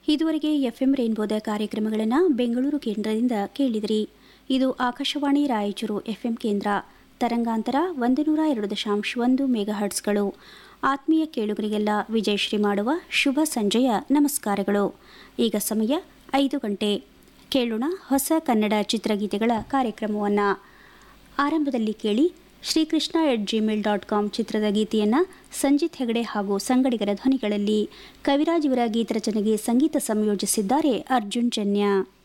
ಇದುವರೆಗೆ ಎಫ್ಎಂ ರೇನ್ಬೋದ ಕಾರ್ಯಕ್ರಮಗಳನ್ನು ಬೆಂಗಳೂರು ಕೇಂದ್ರದಿಂದ ಕೇಳಿದಿರಿ ಇದು ಆಕಾಶವಾಣಿ ರಾಯಚೂರು ಎಫ್ಎಂ ಕೇಂದ್ರ ತರಂಗಾಂತರ ಒಂದು ನೂರ ಎರಡು ದಶಾಂಶ ಒಂದು ಮೆಗಾಹರ್ಟ್ಸ್ಗಳು ಆತ್ಮೀಯ ಕೇಳುಗರಿಗೆಲ್ಲ ವಿಜಯಶ್ರೀ ಮಾಡುವ ಶುಭ ಸಂಜೆಯ ನಮಸ್ಕಾರಗಳು ಈಗ ಸಮಯ ಐದು ಗಂಟೆ ಕೇಳೋಣ ಹೊಸ ಕನ್ನಡ ಚಿತ್ರಗೀತೆಗಳ ಕಾರ್ಯಕ್ರಮವನ್ನು ಆರಂಭದಲ್ಲಿ ಕೇಳಿ Srikrishna at Gmail dot com ಚಿತ್ರದ ಗೀತೆಯನ್ನು ಸಂಜಿತ್ ಹೆಗಡೆ ಹಾಗೂ ಸಂಗಡಿಗರ ಧ್ವನಿಗಳಲ್ಲಿ ಕವಿರಾಜ್ ಇವರ ಗೀತರಚನೆಗೆ ಸಂಗೀತ ಸಂಯೋಜಿಸಿದ್ದಾರೆ ಅರ್ಜುನ್ ಜನ್ಯ